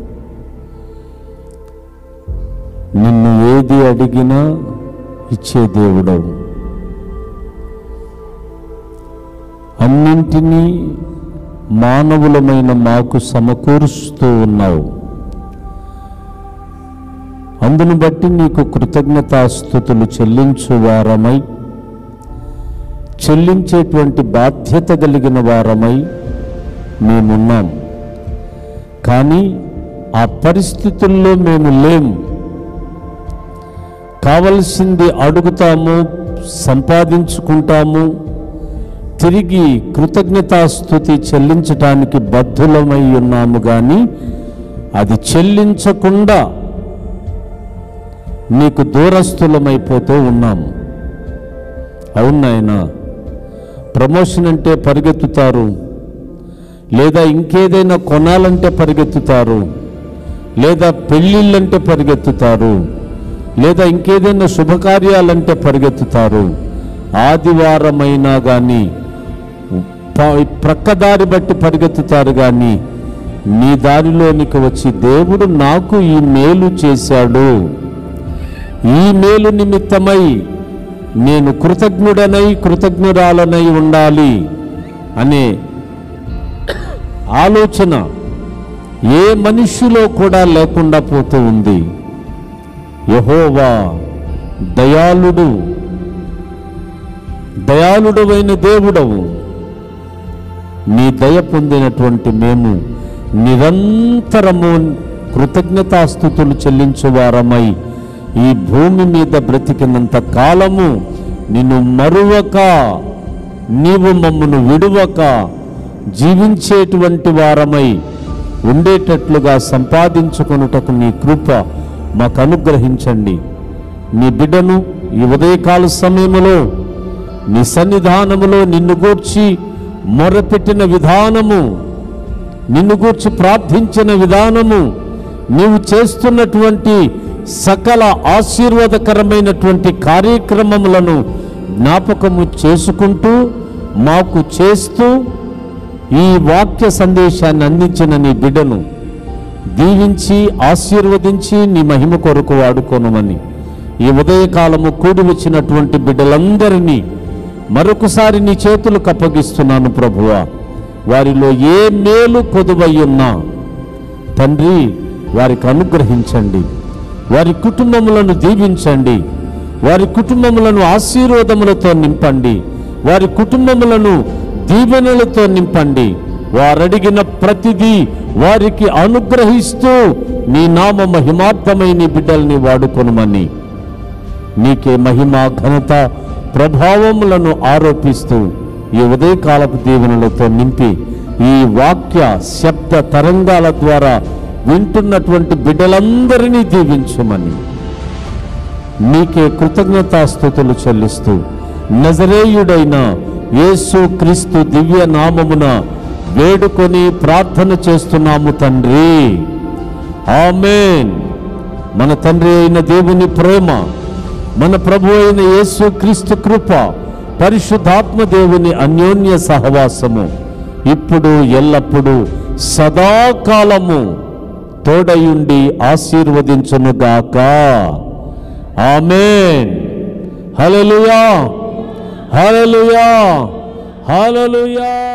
నిన్ను ఏది అడిగినా ఇచ్చే దేవుడవు అన్నింటినీ మానవులమైన మాకు సమకూరుస్తూ ఉన్నావు అందును బట్టి నీకు కృతజ్ఞతాస్థుతులు చెల్లించు వారమై చెల్లించేటువంటి బాధ్యత కలిగిన వారమై మేమున్నాం కానీ ఆ పరిస్థితుల్లో మేము లేము కావలసింది అడుగుతాము సంపాదించుకుంటాము తిరిగి కృతజ్ఞతాస్థుతి చెల్లించటానికి బద్ధులమై ఉన్నాము కానీ అది చెల్లించకుండా నీకు దూరస్థులమైపోతూ ఉన్నాము అవును నాయనా ప్రమోషన్ అంటే పరిగెత్తుతారు లేదా ఇంకేదైనా కొనాలంటే పరిగెత్తుతారు లేదా పెళ్ళిళ్ళంటే పరిగెత్తుతారు లేదా ఇంకేదైనా శుభకార్యాలంటే పరిగెత్తుతారు ఆదివారమైనా కానీ ప- ప్రక్కదారి బట్టి పరిగెత్తుతారు కానీ నీ దారిలోనికి వచ్చి దేవుడు నాకు ఈ మేలు చేశాడు ఈ మేలు నిమిత్తమై నేను కృతజ్ఞుడనై కృతజ్ఞురాలనై ఉండాలి అనే ఆలోచన ఏ మనిషిలో కూడా లేకుండా పోతూ ఉంది యహోవా దయాళుడు దయాళుడవైన దేవుడవు నీ దయ పొందినటువంటి మేము నిరంతరము కృతజ్ఞతాస్థుతులు చెల్లించువారమై ఈ భూమి మీద బ్రతికినంత కాలము నిన్ను మరువక నీవు మమ్మను విడువక జీవించేటువంటి వారమై ఉండేటట్లుగా సంపాదించుకొనుటకు నీ కృప మాకు అనుగ్రహించండి నీ బిడ్డను ఈ ఉదయకాల సమయములో నీ సన్నిధానములో నిన్ను గూర్చి మొరపెట్టిన విధానము నిన్ను గూర్చి ప్రార్థించిన విధానము నీవు చేస్తున్నటువంటి సకల ఆశీర్వాదకరమైనటువంటి కార్యక్రమములను జ్ఞాపకము చేసుకుంటూ మాకు చేస్తూ ఈ వాక్య సందేశాన్ని అందించిన నీ బిడ్డను దీవించి ఆశీర్వదించి నీ మహిమ కొరకు వాడుకోనమని ఈ ఉదయకాలము కూడి వచ్చినటువంటి బిడ్డలందరినీ మరొకసారి నీ చేతులకు అప్పగిస్తున్నాను ప్రభువా వారిలో ఏ మేలు కొదువై ఉన్నా తండ్రి వారికి అనుగ్రహించండి వారి కుటుంబములను దీవించండి వారి కుటుంబములను ఆశీర్వాదములతో నింపండి వారి కుటుంబములను దీవెనలతో నింపండి వారడిగిన ప్రతిదీ వారికి అనుగ్రహిస్తూ నీ నామ మహిమార్థమై నీ బిడ్డల్ని వాడుకొనుమని నీకే మహిమ ఘనత ప్రభావములను ఆరోపిస్తూ ఈ ఉదయకాలపు దీవెనలతో నింపి ఈ వాక్య శబ్ద తరంగాల ద్వారా వింటున్నటువంటి బిడ్డలందరినీ దీవించమని నీకే కృతజ్ఞతాస్థుతులు చెల్లిస్తూ నజరేయుడైన యేసు క్రీస్తు దివ్య నామమున వేడుకొని ప్రార్థన చేస్తున్నాము తండ్రి ఆమేన్ మన తండ్రి అయిన దేవుని ప్రేమ మన ప్రభు అయిన యేసు క్రీస్తు కృప పరిశుద్ధాత్మ దేవుని అన్యోన్య సహవాసము ఇప్పుడు ఎల్లప్పుడూ సదాకాలము తోడయుండి ఆశీర్వదించునుగాక ఆమేన్ హల్లెలూయా హల్లెలూయా హల్లెలూయా